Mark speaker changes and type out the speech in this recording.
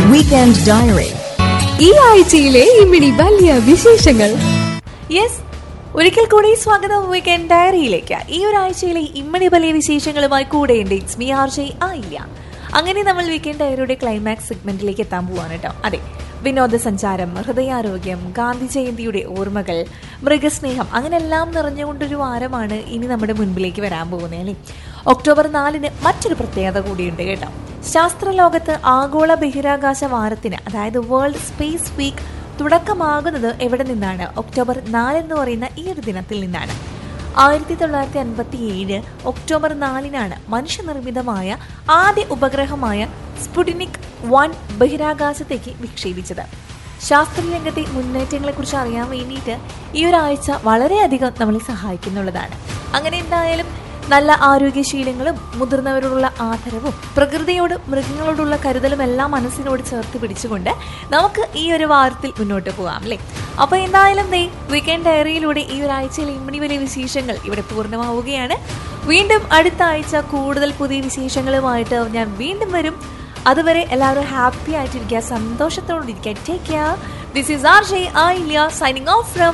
Speaker 1: weekend diary
Speaker 2: ഈ ആഴ്ചയിലെ ഇമ്മിണി വലിയ വിശേഷങ്ങൾ
Speaker 3: യെസ് ഒരിക്കൽ കൂടി സ്വാഗതം വീക്കെൻഡ് ഡയറിയിലേക്ക് ഈ ഒരാഴ്ചയിലെ ഇമ്മണി വലിയ വിശേഷങ്ങളുമായി കൂടെയുണ്ട് ഇറ്റ്സ് മീ ആർ ജെ ആയില്ല അങ്ങനെ നമ്മൾ വീക്കെൻഡ് ഡയറിയുടെ ക്ലൈമാക്സ് സെഗ്മെന്റിലേക്ക് എത്താൻ പോവാണ് കേട്ടോ അതെ വിനോദസഞ്ചാരം ഹൃദയാരോഗ്യം ഗാന്ധി ജയന്തിയുടെ ഓർമ്മകൾ മൃഗസ്നേഹം അങ്ങനെ എല്ലാം നിറഞ്ഞുകൊണ്ടൊരു വാരമാണ് ഇനി നമ്മുടെ മുൻപിലേക്ക് വരാൻ പോകുന്നത് അല്ലേ ഒക്ടോബർ നാലിന് മറ്റൊരു പ്രത്യേകത കൂടിയുണ്ട് കേട്ടോ ശാസ്ത്രലോകത്ത് ആഗോള ബഹിരാകാശ വാരത്തിന് അതായത് വേൾഡ് സ്പേസ് വീക്ക് തുടക്കമാകുന്നത് എവിടെ നിന്നാണ് ഒക്ടോബർ നാല് എന്ന് പറയുന്ന ഈ ഒരു ദിനത്തിൽ നിന്നാണ് ആയിരത്തി തൊള്ളായിരത്തി അൻപത്തി ഏഴ് ഒക്ടോബർ നാലിനാണ് മനുഷ്യനിർമ്മിതമായ ആദ്യ ഉപഗ്രഹമായ സ്പുടിനിക് വൺ ബഹിരാകാശത്തേക്ക് വിക്ഷേപിച്ചത് ശാസ്ത്രീയ രംഗത്തെ മുന്നേറ്റങ്ങളെക്കുറിച്ച് അറിയാൻ വേണ്ടിയിട്ട് ഈ ഒരാഴ്ച വളരെയധികം നമ്മളെ സഹായിക്കുന്നുള്ളതാണ് അങ്ങനെ എന്തായാലും നല്ല ആരോഗ്യശീലങ്ങളും മുതിർന്നവരോടുള്ള ആദരവും പ്രകൃതിയോടും മൃഗങ്ങളോടുള്ള കരുതലും എല്ലാം മനസ്സിനോട് ചേർത്ത് പിടിച്ചുകൊണ്ട് നമുക്ക് ഈ ഒരു വാരത്തിൽ മുന്നോട്ട് പോകാം അല്ലേ അപ്പൊ എന്തായാലും ദേ വീക്കെൻഡ് ഡയറിയിലൂടെ ഈ ഒരാഴ്ചയിലെ ഇമ്മണി വലിയ വിശേഷങ്ങൾ ഇവിടെ പൂർണ്ണമാവുകയാണ് വീണ്ടും അടുത്ത ആഴ്ച കൂടുതൽ പുതിയ വിശേഷങ്ങളുമായിട്ട് ഞാൻ വീണ്ടും വരും അതുവരെ എല്ലാവരും ഹാപ്പി ആയിട്ടിരിക്കുക സന്തോഷത്തോടെ ഇരിക്കുക take care this is R J I signing off from